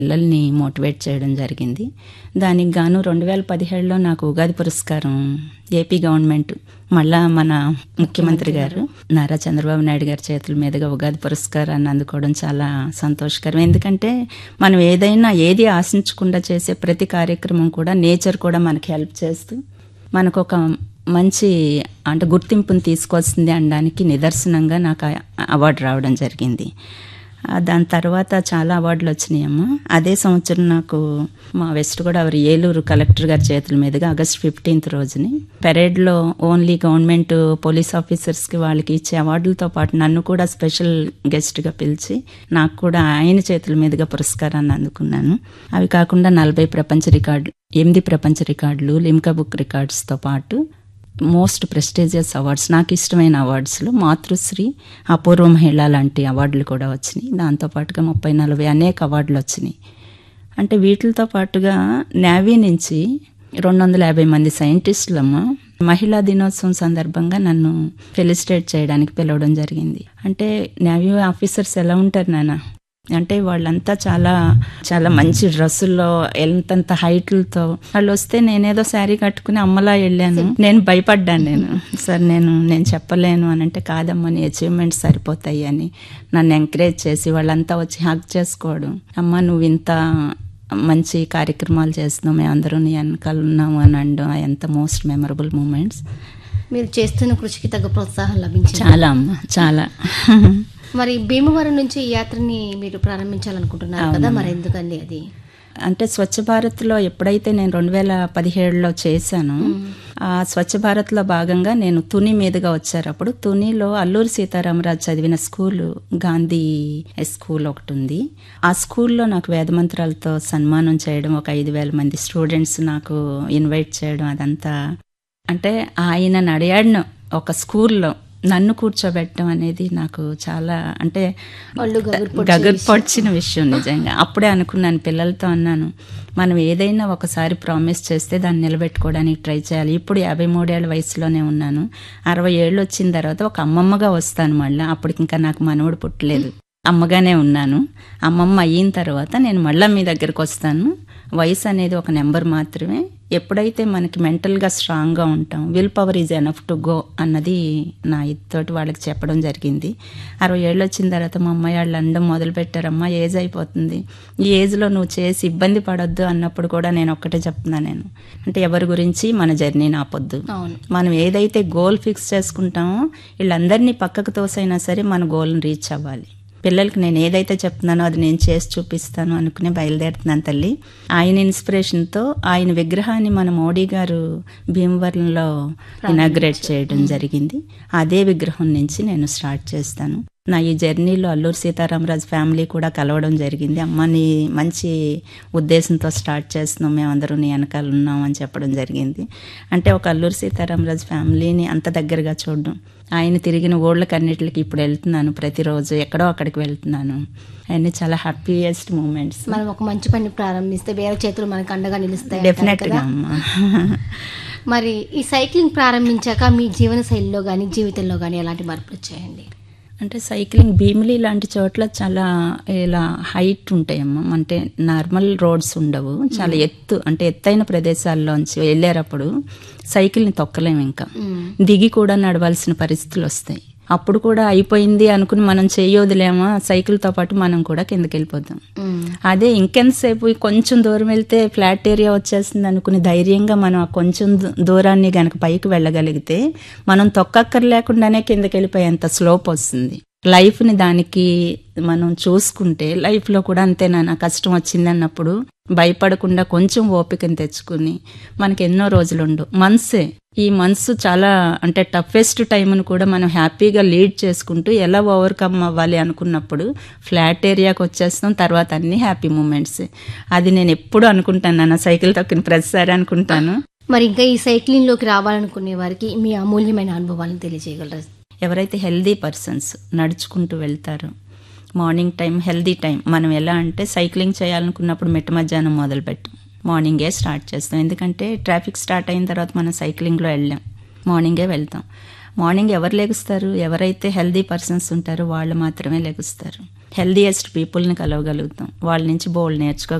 పిల్లల్ని మోటివేట్ చేయడం జరిగింది దానికి గాను రెండు వేల పదిహేడులో నాకు ఉగాది పురస్కారం ఏపీ గవర్నమెంట్ మళ్ళా మన ముఖ్యమంత్రి గారు నారా చంద్రబాబు నాయుడు గారి చేతుల మీదుగా ఉగాది పురస్కారాన్ని అందుకోవడం చాలా సంతోషకరం ఎందుకంటే మనం ఏదైనా ఏది ఆశించకుండా చేసే ప్రతి కార్యక్రమం కూడా నేచర్ కూడా మనకి హెల్ప్ చేస్తూ మనకు ఒక మంచి అంటే గుర్తింపుని తీసుకొస్తుంది అనడానికి నిదర్శనంగా నాకు ఆ అవార్డు రావడం జరిగింది ఆ దాని తర్వాత చాలా అవార్డులు వచ్చినాయమ్మా అదే సంవత్సరం నాకు మా వెస్ట్ గోదావరి ఏలూరు కలెక్టర్ గారి చేతుల మీదుగా ఆగస్ట్ ఫిఫ్టీన్త్ రోజుని పెరేడ్లో ఓన్లీ గవర్నమెంట్ పోలీస్ ఆఫీసర్స్కి వాళ్ళకి ఇచ్చే అవార్డులతో పాటు నన్ను కూడా స్పెషల్ గెస్ట్గా పిలిచి నాకు కూడా ఆయన చేతుల మీదుగా పురస్కారాన్ని అందుకున్నాను అవి కాకుండా నలభై ప్రపంచ రికార్డులు ఎనిమిది ప్రపంచ రికార్డులు లిమ్కా బుక్ రికార్డ్స్తో పాటు మోస్ట్ ప్రెస్టీజియస్ అవార్డ్స్ నాకు ఇష్టమైన అవార్డ్స్లో మాతృశ్రీ అపూర్వ మహిళ లాంటి అవార్డులు కూడా వచ్చినాయి దాంతోపాటుగా ముప్పై నలభై అనేక అవార్డులు వచ్చినాయి అంటే వీటితో పాటుగా నేవీ నుంచి రెండు వందల యాభై మంది సైంటిస్టులమ్మ మహిళా దినోత్సవం సందర్భంగా నన్ను ఫెలిసిటేట్ చేయడానికి పిలవడం జరిగింది అంటే నేవీ ఆఫీసర్స్ ఎలా ఉంటారు నాన్న అంటే వాళ్ళంతా చాలా చాలా మంచి డ్రెస్సుల్లో ఎంతంత హైట్లతో వాళ్ళు వస్తే నేనేదో శారీ కట్టుకుని అమ్మలా వెళ్ళాను నేను భయపడ్డాను నేను సార్ నేను నేను చెప్పలేను అని అంటే కాదమ్మా నీ అచీవ్మెంట్స్ సరిపోతాయి అని నన్ను ఎంకరేజ్ చేసి వాళ్ళంతా వచ్చి హక్ చేసుకోవడం అమ్మ నువ్వు ఇంత మంచి కార్యక్రమాలు చేస్తున్నావు మేము అందరూ నీ వెనకాల ఉన్నాము అని అనడం ఎంత మోస్ట్ మెమరబుల్ మూమెంట్స్ మీరు చేస్తున్న కృషికి తగ్గ ప్రోత్సాహం లభించింది చాలా అమ్మ చాలా మరి భీమవరం నుంచి ఈ యాత్రని మీరు ప్రారంభించాలనుకుంటున్నారు కదా మరి ఎందుకండి అది అంటే స్వచ్ఛ భారత్లో ఎప్పుడైతే నేను రెండు వేల పదిహేడులో చేశానో ఆ స్వచ్ఛ భారత్లో భాగంగా నేను తుని మీదుగా వచ్చారు అప్పుడు తునిలో అల్లూరి సీతారామరాజు చదివిన స్కూల్ గాంధీ స్కూల్ ఒకటి ఉంది ఆ స్కూల్లో నాకు వేదమంత్రాలతో సన్మానం చేయడం ఒక ఐదు వేల మంది స్టూడెంట్స్ నాకు ఇన్వైట్ చేయడం అదంతా అంటే ఆయన నడియాడిన ఒక స్కూల్లో నన్ను కూర్చోబెట్టడం అనేది నాకు చాలా అంటే ఒళ్ళు గగురు గగురు పొడిచిన విషయం నిజంగా అప్పుడే అనుకున్నాను పిల్లలతో అన్నాను మనం ఏదైనా ఒకసారి ప్రామిస్ చేస్తే దాన్ని నిలబెట్టుకోవడానికి ట్రై చేయాలి ఇప్పుడు యాభై మూడేళ్ల వయసులోనే ఉన్నాను అరవై ఏళ్ళు వచ్చిన తర్వాత ఒక అమ్మమ్మగా వస్తాను మళ్ళీ అప్పటికి ఇంకా నాకు మనవడు పుట్టలేదు అమ్మగానే ఉన్నాను అమ్మమ్మ అయిన తర్వాత నేను మళ్ళీ మీ దగ్గరకు వస్తాను వయసు అనేది ఒక నెంబర్ మాత్రమే ఎప్పుడైతే మనకి మెంటల్గా స్ట్రాంగ్గా ఉంటాం will power is enough to go అన్నది నా ఇతోటి వాళ్ళకి చెప్పడం జరిగింది అరవై ఏళ్ళు వచ్చిన తర్వాత మా అమ్మాయి వాళ్ళు అనడం మొదలు పెట్టారమ్మా ఏజ్ అయిపోతుంది ఈ ఏజ్లో నువ్వు చేసి ఇబ్బంది పడొద్దు అన్నప్పుడు కూడా నేను ఒక్కటే చెప్తున్నాను నేను అంటే ఎవరి గురించి మన జర్నీని ఆపొద్దు అవును మనం ఏదైతే గోల్ ఫిక్స్ చేసుకుంటామో వీళ్ళందరినీ పక్కకు తోసైనా సరే మన గోల్ని రీచ్ అవ్వాలి పిల్లలకి నేను ఏదైతే చెప్తున్నానో అది నేను చేసి చూపిస్తాను అనుకుని బయలుదేరుతున్నాను తల్లి ఆయన ఇన్స్పిరేషన్తో ఆయన విగ్రహాన్ని మన మోడీ గారు భీమవరంలో ఇనాగ్రేట్ చేయడం జరిగింది అదే విగ్రహం నుంచి నేను స్టార్ట్ చేస్తాను నా ఈ జర్నీలో అల్లూరు సీతారామరాజు ఫ్యామిలీ కూడా కలవడం జరిగింది అమ్మ నీ మంచి ఉద్దేశంతో స్టార్ట్ చేస్తున్నాం మేమందరూ నీ వెనకాల ఉన్నాం అని చెప్పడం జరిగింది అంటే ఒక అల్లూరు సీతారామరాజు ఫ్యామిలీని అంత దగ్గరగా చూడడం ఆయన తిరిగిన ఊళ్ళకన్నిటికి ఇప్పుడు వెళ్తున్నాను ప్రతిరోజు ఎక్కడో అక్కడికి వెళ్తున్నాను అవన్నీ చాలా హ్యాపీయెస్ట్ మూమెంట్స్ మనం ఒక మంచి పని ప్రారంభిస్తే వేరే చేతులు మనకు అండగా నిలుస్తాయి డెఫినెట్గా అమ్మా మరి ఈ సైక్లింగ్ ప్రారంభించాక మీ జీవన శైలిలో కానీ జీవితంలో కానీ ఎలాంటి మార్పులు వచ్చాయండి అంటే సైక్లింగ్ భీమిలి లాంటి చోట్ల చాలా ఇలా హైట్ ఉంటాయమ్మా అంటే నార్మల్ రోడ్స్ ఉండవు చాలా ఎత్తు అంటే ఎత్తైన ప్రదేశాల్లోంచి వెళ్ళేటప్పుడు సైకిల్ని తొక్కలేము ఇంకా దిగి కూడా నడవాల్సిన పరిస్థితులు వస్తాయి అప్పుడు కూడా అయిపోయింది అనుకుని మనం చేయొదిలేమా సైకిల్తో పాటు మనం కూడా కిందకి వెళ్ళిపోతాం అదే ఇంకెంతసేపు కొంచెం దూరం వెళ్తే ఫ్లాట్ ఏరియా వచ్చేస్తుంది అనుకుని ధైర్యంగా మనం ఆ కొంచెం దూ- దూరాన్ని గనక పైకి వెళ్ళగలిగితే మనం తొక్కక్కర్ లేకుండానే కిందకి వెళ్ళిపోయేంత స్లోప్ వస్తుంది లైఫ్ని దానికి మనం చూసుకుంటే లైఫ్లో కూడా అంతేనా కష్టం వచ్చింది అన్నప్పుడు భయపడకుండా కొంచెం ఓపికని తెచ్చుకుని మనకి ఎన్నో రోజులు ఉండు మనసే ఈ మనసు చాలా అంటే టఫెస్ట్ టైంను కూడా మనం హ్యాపీగా లీడ్ చేసుకుంటూ ఎలా ఓవర్కమ్ అవ్వాలి అనుకున్నప్పుడు ఫ్లాట్ ఏరియాకి వచ్చేస్తాం తర్వాత అన్ని హ్యాపీ మూమెంట్స్ అది నేను ఎప్పుడు అనుకుంటాను నా సైకిల్ తొక్కిన ప్రతిసారి అనుకుంటాను మరి ఇంకా ఈ సైక్లింగ్ లోకి రావాలనుకునే వారికి మీ అమూల్యమైన అనుభవాలను తెలియజేయగలరు ఎవరైతే హెల్దీ పర్సన్స్ నడుచుకుంటూ వెళ్తారో మార్నింగ్ టైం హెల్దీ టైం మనం ఎలా అంటే సైక్లింగ్ చేయాలనుకున్నప్పుడు మిట్ట మధ్యాహ్నం మొదలుపెట్టాం మార్నింగే స్టార్ట్ చేస్తాం ఎందుకంటే ట్రాఫిక్ స్టార్ట్ అయిన తర్వాత మనం సైక్లింగ్లో వెళ్ళాం మార్నింగే వెళ్తాం మార్నింగ్ ఎవరు లెగుస్తారు ఎవరైతే హెల్దీ పర్సన్స్ ఉంటారో వాళ్ళు మాత్రమే లెగుస్తారు హెల్దీయెస్ట్ పీపుల్ని కలవగలుగుతాం వాళ్ళ నుంచి బోల్డ్ నేర్చుకో